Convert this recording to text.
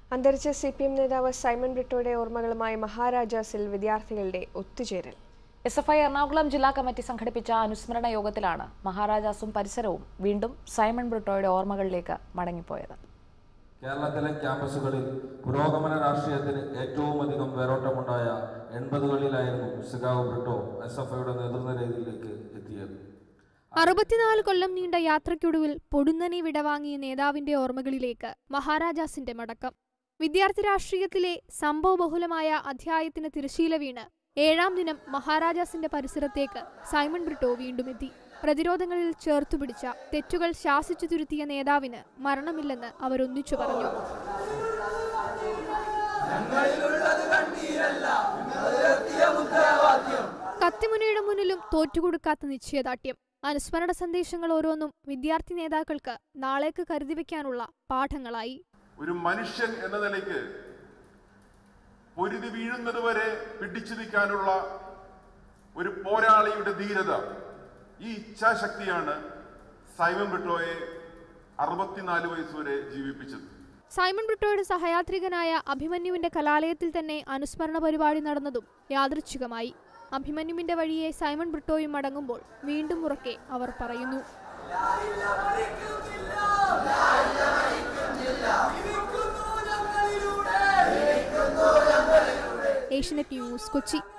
അന്തരിച്ച C P M നേതാവ് സൈമൺ ബ്രിട്ടോയുടെ ഓർമ്മകളുമായി മഹാരാജാസിൽ വിദ്യാർത്ഥികളുടെ ഒത്തുചേരൽ എസ് എഫ് ഐ എറണാകുളം ജില്ലാ കമ്മിറ്റി സംഘടിപ്പിച്ച അനുസ്മരണ യോഗത്തിലാണ് മഹാരാജാസും പരിസരവും വീണ്ടും സൈമൺ ബ്രിട്ടോയുടെ ഓർമ്മകളിലേക്ക് മടങ്ങിപ്പോയത് കേരളത്തിലെ ക്യാമ്പസുകളിൽ പുരോഗമന രാഷ്ട്രീയത്തിന് ഏറ്റവും അധികം വേരോട്ടമുണ്ടായ എൺപതുകളിലായിരുന്നു സിഗാവ് ബ്രിട്ടോ എസ് എഫ് ഐയുടെ നേതൃനിരയിലേക്ക് എത്തിയത് അറുപത്തിനാല് കൊല്ലം നീണ്ട യാത്രയ്ക്കൊടുവിൽ പൊടുന്നനെ വിടവാങ്ങിയ നേതാവിന്റെ ഓർമ്മകളിലേക്ക് മഹാരാജാസിന്റെ മടക്കം വിദ്യാർത്ഥി രാഷ്ട്രീയത്തിലെ സംഭവബഹുലമായ അധ്യായത്തിന് തിരശീല വീണ് ഏഴാം ദിനം മഹാരാജാസിന്റെ പരിസരത്തേക്ക് സൈമൺ ബ്രിട്ടോ വീണ്ടും എത്തി പ്രതിരോധങ്ങളിൽ ചേർത്തുപിടിച്ച തെറ്റുകൾ ശാസിച്ചു തുരുത്തിയ നേതാവിന് മരണമില്ലെന്ന് അവരൊന്നിച്ചു പറഞ്ഞു കത്തിമുനയുടെ മുന്നിലും തോറ്റുകൊടുക്കാത്ത നിശ്ചയദാർഢ്യം അനുസ്മരണ സന്ദേശങ്ങൾ ഓരോന്നും വിദ്യാർത്ഥി നേതാക്കൾക്ക് നാളേക്ക് കരുതി വെക്കാനുള്ള പാഠങ്ങളായി ഒരു മനുഷ്യൻ എന്ന നിലയ്ക്ക് പൊരുതി വീഴുന്നത് വരെ പിടിച്ചു നിൽക്കാനുള്ള ഒരു പോരാളിയുടെ ധീരത ഈ ഇച്ഛാശക്തിയാണ് സൈമൺ ബ്രിട്ടോയെ അറുപത്തിനാല് വയസ്സ് വരെ ജീവിപ്പിച്ചത് സൈമൺ ബ്രിട്ടോയുടെ സഹയാത്രികനായ അഭിമന്യുവിന്റെ കലാലയത്തിൽ തന്നെ അനുസ്മരണ പരിപാടി നടന്നതും യാദൃച്ഛികമായി അഭിമന്യുവിന്റെ വഴിയെ സൈമൺ ബ്രിട്ടോയും മടങ്ങുമ്പോൾ വീണ്ടും ഉറക്കെ അവർ പറയുന്നു ഏഷ്യനെറ്റ് ന്യൂസ് കൊച്ചി